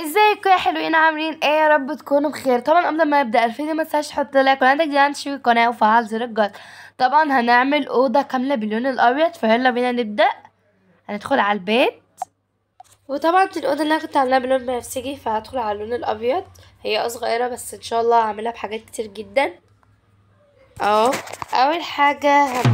ازيكم يا حلوين عاملين ايه يا رب تكونوا بخير طبعا قبل ما نبدا الفيديو ما تنساش تحط لايك ولا جديد تشترك القناه وفعل زر الجرس طبعا هنعمل اوضه كامله باللون الابيض فيلا بينا نبدا هندخل على البيت وطبعا دي الاوضه اللي انا كنت عاملاها باللون بنفسجي فهدخل على اللون الابيض هي صغيره بس ان شاء الله هعملها بحاجات كتير جدا اهو اول حاجه هم...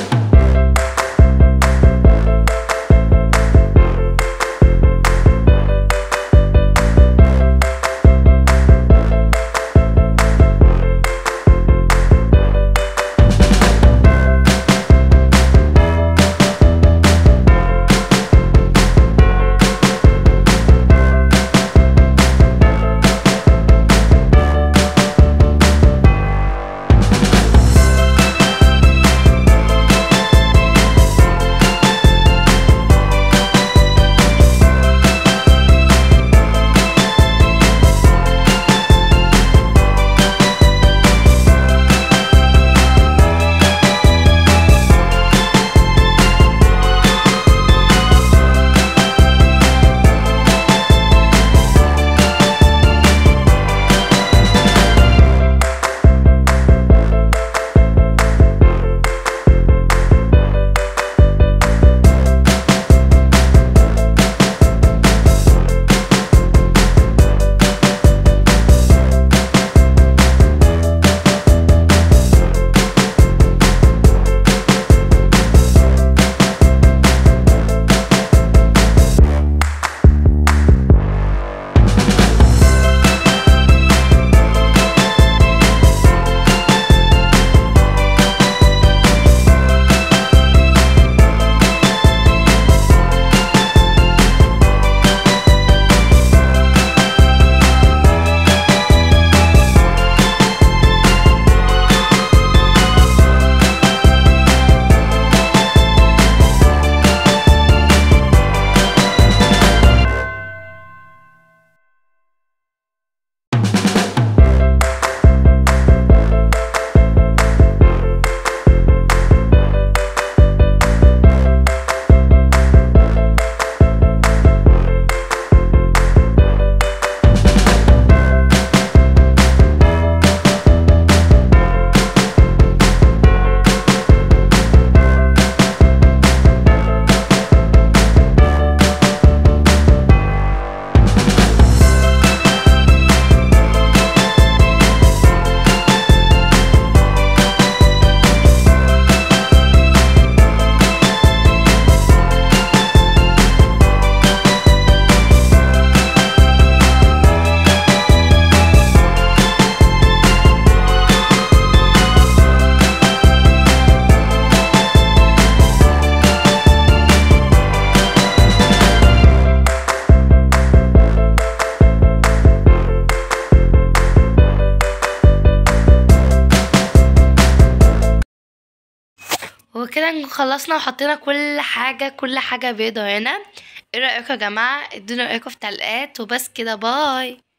وكده خلصنا وحطينا كل حاجة كل حاجة بيضة هنا ايه رأيكم يا جماعة ادونا رأيكم في التعليقات وبس كده باي